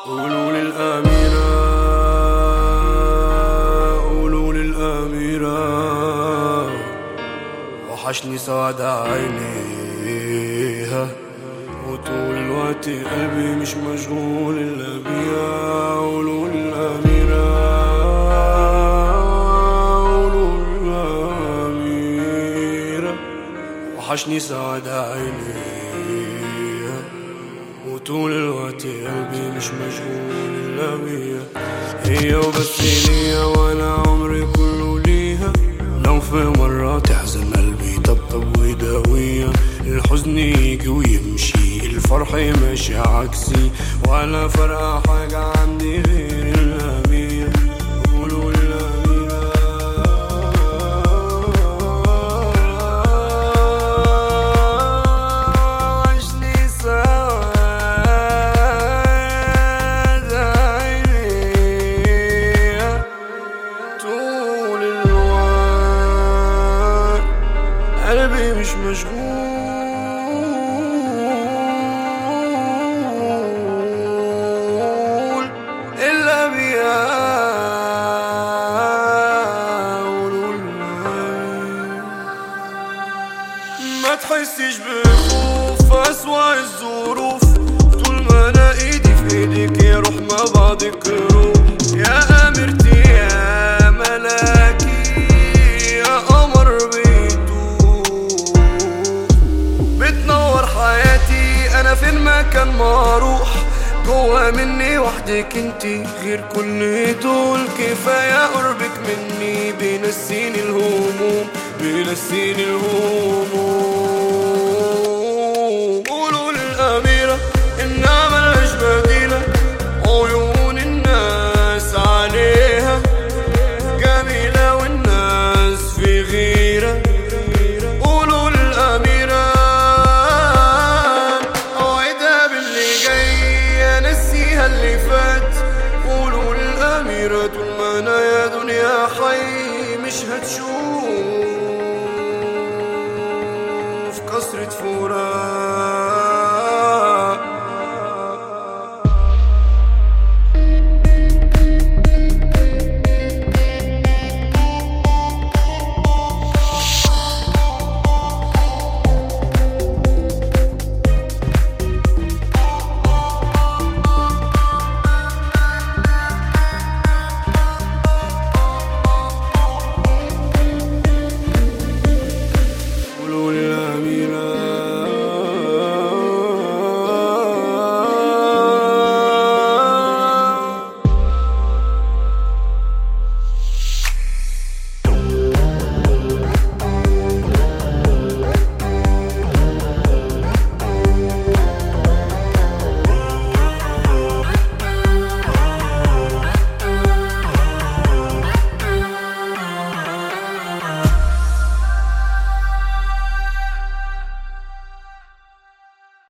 قولوا للأميرة قولوا للأميرة وحشني سواد عينيها وطول الوقت قلبي مش مشغول إلا بيها قولوا للأميرة قولوا للأميرة وحشني سواد عينيها وطول الوقت قلبي مش مشغول إلا بيها هي وبس ليا وأنا عمري كله ليها لو في مرة تحزن قلبي طبطب ويداويها الحزن يجي ويمشي الفرح ماشي عكسي ولا فرقة حاجة عندي غير الأميرة قولوا للأميرة عشني سواد عينيها طول الوقت قلبي مش مشغول إلا بيها قولوا للأميرة ما تحسش بخوف أسوأ الظروف طول ما أنا إيدي في إيدك يا روح ما بعضك روح يا أميرتي يا ملاكي يا قمر بيدوب بتنور حياتي أنا فين ما كان ما أروح جوا مني وحدك انتي غير كل دول كفاية قربك مني بينسيني الهموم بينسيني الهموم قولوا للأميرة إنها ملهاش بديلة عيون الناس عليها جميلة والناس في غيرة قولوا للأميرة أوعدها باللي جاي أنسيها اللي فات قولوا للأميرة طول ما أنا يا دنيا حي مش هتشوف كسرة فراق